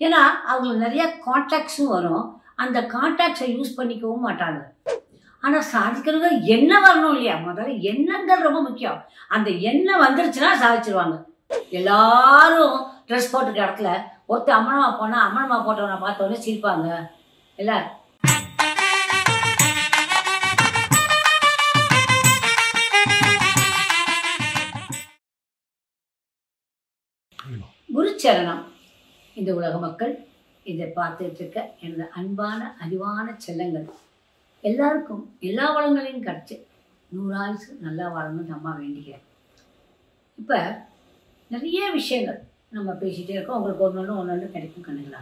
ஏன்னா அவங்களுக்கு நிறைய கான்டாக்ட்ஸும் வரும் அந்த கான்டாக்ட்ஸை யூஸ் பண்ணிக்கவும் மாட்டாங்க ஆனால் சாதிக்கிறவங்க என்ன வரணும் இல்லையா முதல்ல எண்ணங்கள் ரொம்ப முக்கியம் அந்த எண்ணம் வந்துருச்சுன்னா சாதிச்சிருவாங்க எல்லாரும் ட்ரெஸ் போட்டுக்க இடத்துல ஒருத்தர் அம்மனமா போனா அம்மனமா போட்டவனை பார்த்த உடனே சிரிப்பாங்க இல்ல குருச்சரணம் இந்த உலக மக்கள் இதை பார்த்துட்டு இருக்க எனது அன்பான அறிவான செல்லங்கள் எல்லாருக்கும் எல்லா வளங்களையும் கிடச்சி நூறாயுசு நல்லா வாழணும்னு அம்மா வேண்டிக்கிறேன் இப்போ நிறைய விஷயங்கள் நம்ம பேசிகிட்டே இருக்கோம் உங்களுக்கு ஒன்று ஒன்று ஒன்று ஒன்று கிடைக்கும் கண்ணுங்களா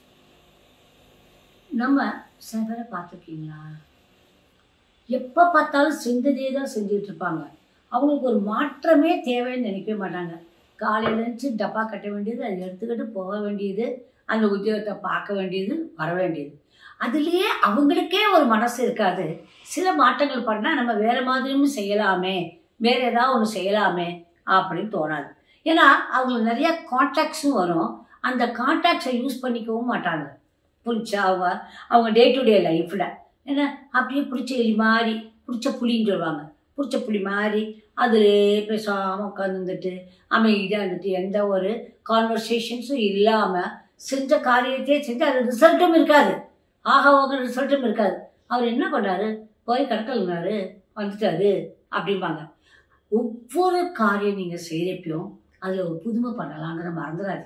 நம்ம சில பேரை பார்த்துருக்கீங்களா எப்போ பார்த்தாலும் செஞ்சதே தான் செஞ்சுட்டு இருப்பாங்க அவங்களுக்கு ஒரு மாற்றமே தேவைன்னு நினைக்கவே மாட்டாங்க காலையில் எழுந்துச்சு டப்பா கட்ட வேண்டியது அதை எடுத்துக்கிட்டு போக வேண்டியது அந்த உத்தியோகத்தை பார்க்க வேண்டியது வர வேண்டியது அதுலேயே அவங்களுக்கே ஒரு மனசு இருக்காது சில மாற்றங்கள் பண்ணால் நம்ம வேறு மாதிரியும் செய்யலாமே வேறு ஏதாவது ஒன்று செய்யலாமே அப்படின்னு தோணாது ஏன்னா அவங்களுக்கு நிறைய கான்டாக்ட்ஸும் வரும் அந்த கான்டாக்ட்ஸை யூஸ் பண்ணிக்கவும் மாட்டாங்க புரிஞ்சா அவங்க அவங்க டே டு டே லைஃப்பில் ஏன்னா அப்படியே பிடிச்ச எலி மாதிரி பிடிச்ச புளின்னு சொல்லுவாங்க பிடிச்ச புளி மாதிரி அதிலே பேசாமல் உட்காந்துட்டு அமைதியாக இருந்துட்டு எந்த ஒரு கான்வர்சேஷன்ஸும் இல்லாமல் செஞ்ச காரியத்தையே செஞ்சு அது ரிசல்ட்டும் இருக்காது ஆக ஓக ரிசல்ட்டும் இருக்காது அவர் என்ன பண்ணாரு போய் கடக்கலுனாரு வந்துட்டாரு அப்படிம்பாங்க ஒவ்வொரு காரியம் நீங்கள் செய்கிறப்பையும் அதில் ஒரு புதுமை பண்ணலாங்கிற மறந்துடாதீங்க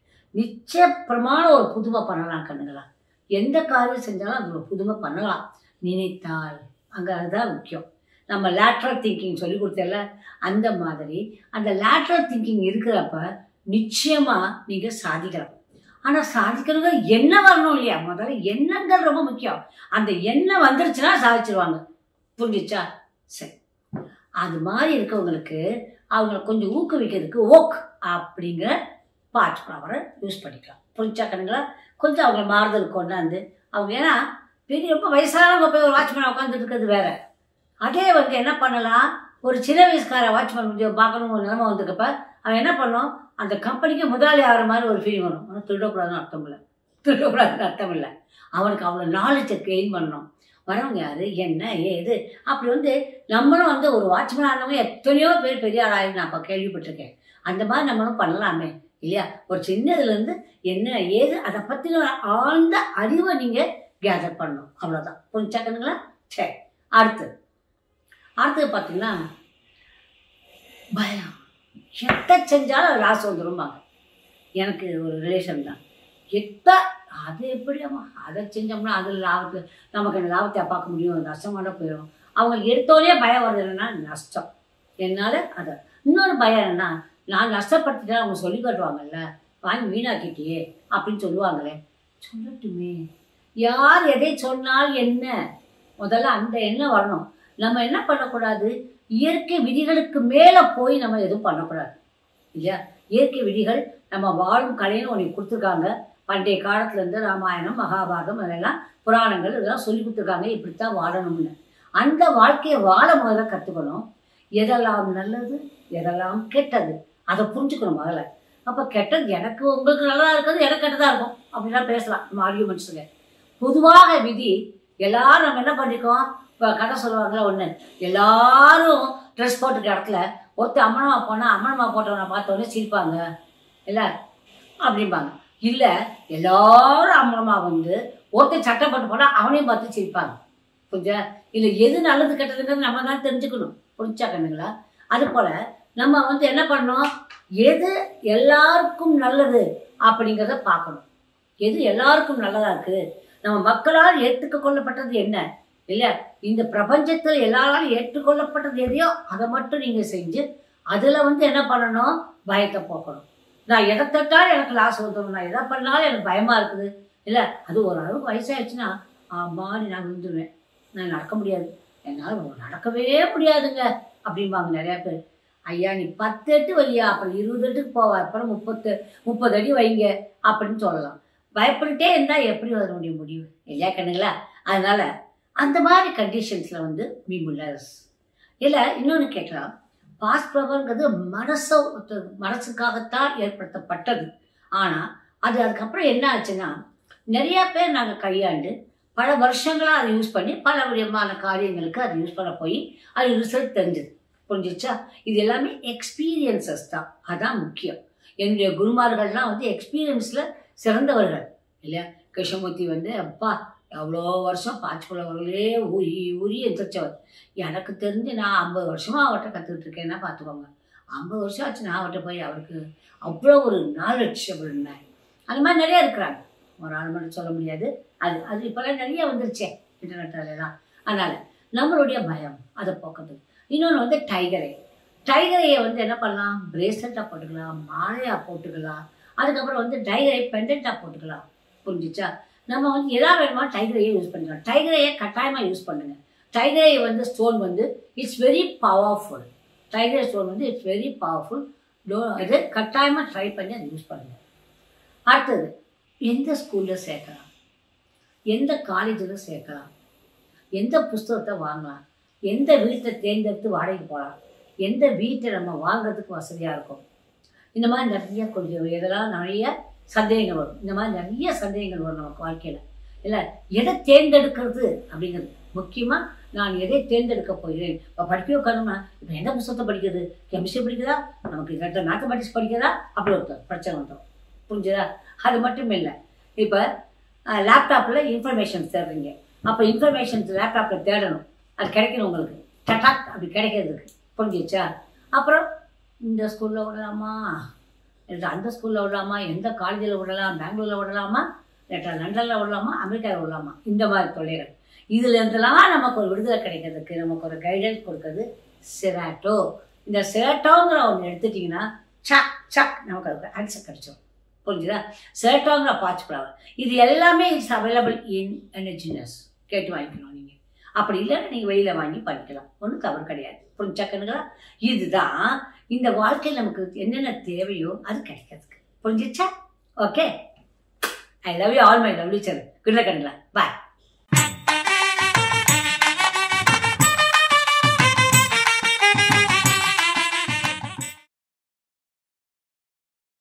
நிச்சய பிரமாண ஒரு புதுமை பண்ணலாம் கண்ணுங்களா எந்த காரியம் செஞ்சாலும் அது ஒரு புதுமை பண்ணலாம் நினைத்தால் அங்கே அதுதான் முக்கியம் நம்ம லேட்ரல் திங்கிங் சொல்லி கொடுத்தல அந்த மாதிரி அந்த லேட்ரல் திங்கிங் இருக்கிறப்ப நிச்சயமாக நீங்கள் சாதிக்கலாம் ஆனால் சாதிக்கிறவங்க என்ன வரணும் இல்லையா முதல்ல எண்ணங்கள் ரொம்ப முக்கியம் அந்த எண்ணம் வந்துருச்சுன்னா சாதிச்சிருவாங்க புரிஞ்சிச்சா சரி அது மாதிரி இருக்கவங்களுக்கு அவங்கள கொஞ்சம் ஊக்குவிக்கிறதுக்கு ஓக் அப்படிங்கிற பாட் ஃப்ளவரை யூஸ் பண்ணிக்கலாம் புரிஞ்சா கண்ணுங்களா கொஞ்சம் அவங்கள மாறுதல் கொண்டாந்து அவங்க ஏன்னா பெரிய ரொம்ப வயசானவங்க போய் ஒரு வாட்ச்மேன் உட்காந்துட்டு இருக்கிறது வேற அதே வந்து என்ன பண்ணலாம் ஒரு சின்ன வயசுக்கார வாட்ச்மேன் பார்க்கணும் ஒரு நிலைமை வந்துக்கப்ப அவன் என்ன பண்ணும் அந்த கம்பெனிக்கு முதலாளி ஆகிற மாதிரி ஒரு ஃபீலிங் வரும் ஆனால் திருடக்கூடாதுன்னு அர்த்தம் இல்லை திருடக்கூடாதுன்னு அர்த்தம் இல்லை அவனுக்கு அவ்வளோ நாலேஜை கெயின் பண்ணணும் வரவங்க யாரு என்ன ஏது அப்படி வந்து நம்மளும் வந்து ஒரு வாட்ச்மேன் ஆனவங்க எத்தனையோ பேர் பெரிய ஆளாயிருந்து நான் இப்போ கேள்விப்பட்டிருக்கேன் அந்த மாதிரி நம்மளும் பண்ணலாமே இல்லையா ஒரு சின்னதுலேருந்து என்ன ஏது அதை பற்றின ஆழ்ந்த அறிவை நீங்கள் கேதர் பண்ணணும் அவ்வளோதான் புரிஞ்சாக்கணுங்களா சரி அடுத்து அடுத்தது பார்த்தீங்கன்னா பயம் எத்த செஞ்சாலும் அது லாஸ் வந்துரும்பாங்க எனக்கு ஒரு ரிலேஷன் தான் எத்த அது எப்படியாம்மா அதை செஞ்சோம்னா அதில் லாபத்து நமக்கு அந்த லாபத்தை பார்க்க முடியும் நஷ்டமாட போயிடும் அவங்களுக்கு எடுத்தோடனே பயம் வருது என்னன்னா நஷ்டம் என்னால் அதை இன்னொரு பயம் என்னன்னா நான் நஷ்டப்படுத்திட்டா அவங்க சொல்லி காட்டுவாங்கல்ல வாங்கி வீணாக்கிட்டியே அப்படின்னு சொல்லுவாங்களே சொல்லட்டுமே யார் எதை சொன்னால் என்ன முதல்ல அந்த எண்ணம் வரணும் நம்ம என்ன பண்ணக்கூடாது இயற்கை விதிகளுக்கு மேலே போய் நம்ம எதுவும் பண்ணக்கூடாது இல்லையா இயற்கை விதிகள் நம்ம வாழும் கலைன்னு ஒன்று கொடுத்துருக்காங்க பண்டைய காலத்துலேருந்து ராமாயணம் மகாபாரதம் அதெல்லாம் புராணங்கள் இதெல்லாம் சொல்லி கொடுத்துருக்காங்க இப்படித்தான் வாழணும்னு அந்த வாழ்க்கையை வாழ முதல்ல கற்றுக்கணும் எதெல்லாம் நல்லது எதெல்லாம் கெட்டது அதை புரிஞ்சுக்கணும் முதல்ல அப்போ கெட்டது எனக்கு உங்களுக்கு நல்லதாக இருக்கிறது எனக்கு கெட்டதாக இருக்கும் அப்படிலாம் பேசலாம் நம்ம ஆர்கியூமெண்ட்ஸுங்க பொதுவாக விதி எல்லாரும் நம்ம என்ன பண்ணிருக்கோம் இப்போ கதை சொல்லுவாங்களா ஒன்று எல்லாரும் ட்ரெஸ் போட்டுக்க இடத்துல ஒருத்தர் அம்மனமா போனால் அம்மனமா போட்டவனை பார்த்த உடனே சிரிப்பாங்க இல்லை அப்படிம்பாங்க இல்லை எல்லாரும் அம்மனமா வந்து ஒருத்தர் சட்டை போட்டு போனால் அவனையும் பார்த்து சிரிப்பாங்க புரிஞ்சா இல்லை எது நல்லது கெட்டதுங்கிறது நம்ம தான் தெரிஞ்சுக்கணும் புரிஞ்சா கண்ணுங்களா அது போல் நம்ம வந்து என்ன பண்ணோம் எது எல்லாருக்கும் நல்லது அப்படிங்கிறத பார்க்கணும் எது எல்லாருக்கும் நல்லதா இருக்கு நம்ம மக்களால் ஏற்றுக்க கொள்ளப்பட்டது என்ன இல்ல இந்த பிரபஞ்சத்தில் எல்லாராலும் ஏற்றுக்கொள்ளப்பட்டது எதையோ அதை மட்டும் நீங்க செஞ்சு அதுல வந்து என்ன பண்ணணும் பயத்தை போக்கணும் நான் எதை தொட்டாலும் எனக்கு லாஸ் வந்துடும் நான் எதை பண்ணாலும் எனக்கு பயமா இருக்குது இல்ல அது ஒரு அளவுக்கு வயசாயிடுச்சுன்னா ஆமாடி நான் விழுந்துருவேன் நான் நடக்க முடியாது என்னால் நடக்கவே முடியாதுங்க அப்படிம்பாங்க நிறைய பேர் ஐயா நீ பத்து எட்டு வையா அப்புறம் இருபது எட்டுக்கு போவ அப்புறம் முப்பத்து முப்பது அடி வைங்க அப்படின்னு சொல்லலாம் பயப்பட்டுட்டே இருந்தால் எப்படி வர முடியும் முடிவு இல்லையா கண்ணுங்களா அதனால அந்த மாதிரி கண்டிஷன்ஸில் வந்து வி முல்லர்ஸ் இல்லை இன்னொன்று கேட்கலாம் பாஸ்ட் பவர்ங்கிறது மனசை மனசுக்காகத்தான் ஏற்படுத்தப்பட்டது ஆனால் அது அதுக்கப்புறம் என்ன ஆச்சுன்னா நிறைய பேர் நாங்கள் கையாண்டு பல வருஷங்களாக அதை யூஸ் பண்ணி பல விதமான காரியங்களுக்கு அதை யூஸ் பண்ண போய் அது ரிசல்ட் தெரிஞ்சது புரிஞ்சிச்சா இது எல்லாமே எக்ஸ்பீரியன்சஸ் தான் அதான் முக்கியம் என்னுடைய குருமார்கள்லாம் வந்து எக்ஸ்பீரியன்ஸில் சிறந்தவர்கள் இல்லையா கிருஷ்ணமூர்த்தி வந்து அப்பா அவ்வளோ வருஷம் பாச்சுக்குள்ளவர்களே ஊறி ஊறி எந்திரிச்சவர் எனக்கு தெரிஞ்சு நான் ஐம்பது வருஷமாக அவர்கிட்ட கற்றுக்கிட்டு இருக்கேன்னா பார்த்துக்கோங்க ஐம்பது வருஷம் ஆச்சு நான் அவர்கிட்ட போய் அவருக்கு அவ்வளோ ஒரு நாலெட்ஜ் அப்படின்னா அந்த மாதிரி நிறைய இருக்கிறாங்க ஒரு ஆள் மட்டும் சொல்ல முடியாது அது அது இப்போல்லாம் நிறைய வந்துருச்சே இன்டர்நெட்டில் தான் அதனால் நம்மளுடைய பயம் அதை போக்குறது இன்னொன்று வந்து டைகரை டைகரையை வந்து என்ன பண்ணலாம் பிரேஸ்லெட்டாக போட்டுக்கலாம் மாலையாக போட்டுக்கலாம் அதுக்கப்புறம் வந்து டைகரை பெண்டண்ட்டாக போட்டுக்கலாம் புரிஞ்சிச்சா நம்ம வந்து எதா வேணுமா டைகரையே யூஸ் பண்ணிக்கலாம் டைகரையை கட்டாயமாக யூஸ் பண்ணுங்க டைகரை வந்து ஸ்டோன் வந்து it's very powerful tiger stone வந்து இட்ஸ் வெரி பவர்ஃபுல் இது கட்டாயமாக ட்ரை பண்ணி அதை யூஸ் பண்ணுங்க அடுத்தது எந்த ஸ்கூலில் சேர்க்கலாம் எந்த காலேஜில் சேர்க்கலாம் எந்த புஸ்தகத்தை வாங்கலாம் எந்த வீட்டை தேர்ந்தெடுத்து வாடகைக்கு போகலாம் எந்த வீட்டை நம்ம வாங்குறதுக்கு வசதியாக இருக்கும் இந்த மாதிரி நிறைய கொஞ்சம் இதெல்லாம் நிறைய சந்தேகங்கள் வரும் இந்த மாதிரி நிறைய சந்தேகங்கள் வரும் நமக்கு வாழ்க்கையில் இல்லை எதை தேர்ந்தெடுக்கிறது அப்படிங்கிறது முக்கியமாக நான் எதை தேர்ந்தெடுக்க போகிறேன் இப்போ படிக்க உட்காரணும்னா இப்போ எந்த புத்தகத்தை படிக்கிறது கெமிஸ்ட்ரி படிக்கிறதா நமக்கு இல்லாட்ட மேத்தமெட்டிக்ஸ் படிக்கிறதா அப்படி ஒருத்தர் பிரச்சனை வந்துடும் புரிஞ்சுதா அது மட்டும் இல்லை இப்போ லேப்டாப்பில் இன்ஃபர்மேஷன் தேடுறீங்க அப்போ இன்ஃபர்மேஷன்ஸ் லேப்டாப்பில் தேடணும் அது கிடைக்கணும் உங்களுக்கு டட்டாக் அப்படி கிடைக்கிறதுக்கு புரிஞ்சிச்சா அப்புறம் இந்த ஸ்கூலில் விடலாமா இல்லை அந்த ஸ்கூலில் விடலாமா எந்த காலேஜில் விடலாம் பெங்களூரில் விடலாமா இல்லாட்டா லண்டனில் விடலாமா அமெரிக்காவில் விடலாமா இந்த மாதிரி தொல்லைகள் இதுல இருந்தெல்லாம் நமக்கு ஒரு விடுதலை கிடைக்கிறதுக்கு நமக்கு ஒரு கைடன்ஸ் கொடுக்கறது செராட்டோ இந்த செராட்டோங்கிற ஒன்று எடுத்துட்டிங்கன்னா சக் சக் நமக்கு அதுக்கு ஆன்சர் கிடைச்சோம் புரிஞ்சுதா செராட்டோங்கிற பாச் ஃப்ளவர் இது எல்லாமே இட்ஸ் அவைலபிள் இன் எனர்ஜினஸ் கேட்டு வாங்கிக்கணும் நீங்கள் அப்படி இல்லைன்னா நீங்கள் வெளியில் வாங்கி பண்ணிக்கலாம் ஒன்றும் தவறு கிடையாது புரிஞ்சா கண்ணுங்களா இதுதான் இந்த வாழ்க்கையில் நமக்கு என்னென்ன தேவையோ அது கிடைக்கிறதுக்கு புரிஞ்சிச்சா okay I love you all my lovely sir good கண்ணுங்களா பாய்